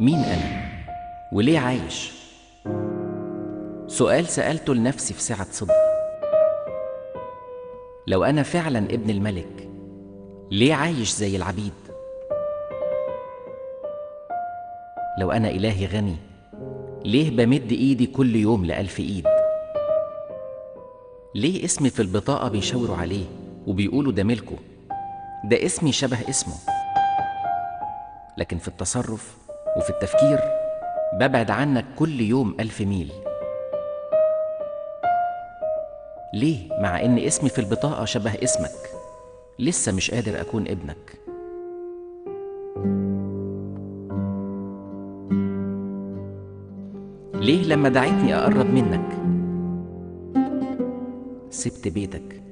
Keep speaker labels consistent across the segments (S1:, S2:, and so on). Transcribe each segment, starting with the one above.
S1: مين أنا؟ وليه عايش؟ سؤال سألته لنفسي في سعة صدق لو أنا فعلا ابن الملك ليه عايش زي العبيد؟ لو أنا إلهي غني ليه بمد إيدي كل يوم لألف إيد؟ ليه اسمي في البطاقة بيشاوروا عليه وبيقولوا ده ملكه؟ ده اسمي شبه اسمه لكن في التصرف وفي التفكير ببعد عنك كل يوم ألف ميل ليه مع إن اسمي في البطاقة شبه اسمك لسه مش قادر أكون ابنك ليه لما دعيتني أقرب منك سبت بيتك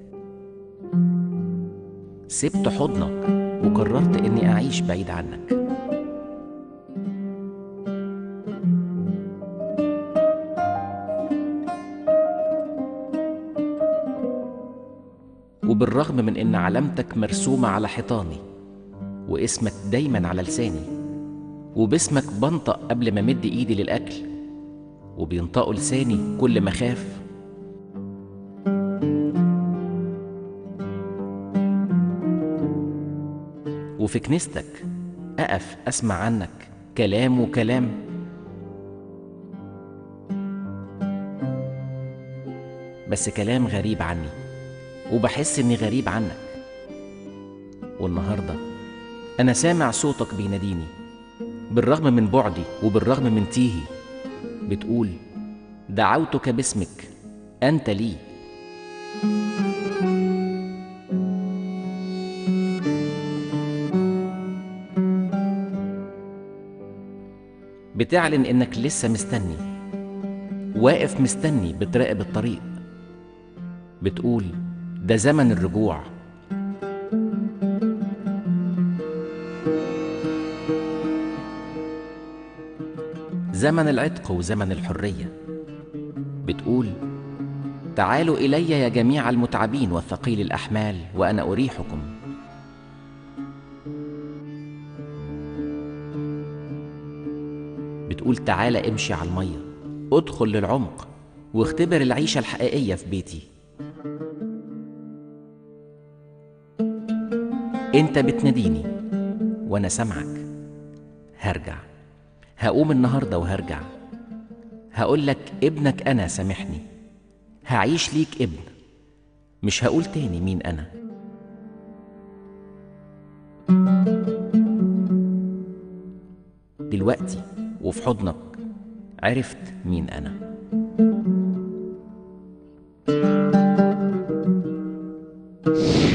S1: سبت حضنك وقررت إني أعيش بعيد عنك وبالرغم من إن علامتك مرسومة على حيطاني واسمك دايما على لساني وباسمك بنطق قبل ما مد إيدي للأكل وبينطقوا لساني كل ما خاف وفي كنيستك أقف أسمع عنك كلام وكلام بس كلام غريب عني وبحس إني غريب عنك والنهاردة أنا سامع صوتك بيناديني بالرغم من بعدي وبالرغم من تيهي بتقول دعوتك باسمك أنت لي بتعلن إنك لسه مستني واقف مستني بتراقب الطريق بتقول ده زمن الرجوع زمن العتق وزمن الحرية بتقول تعالوا إلي يا جميع المتعبين والثقيل الأحمال وأنا أريحكم بتقول تعالى امشي على المية ادخل للعمق واختبر العيشة الحقيقية في بيتي انت بتناديني وانا سامعك هرجع هقوم النهارده وهرجع هقول لك ابنك انا سامحني هعيش ليك ابن مش هقول تاني مين انا دلوقتي وفي حضنك عرفت مين انا thank you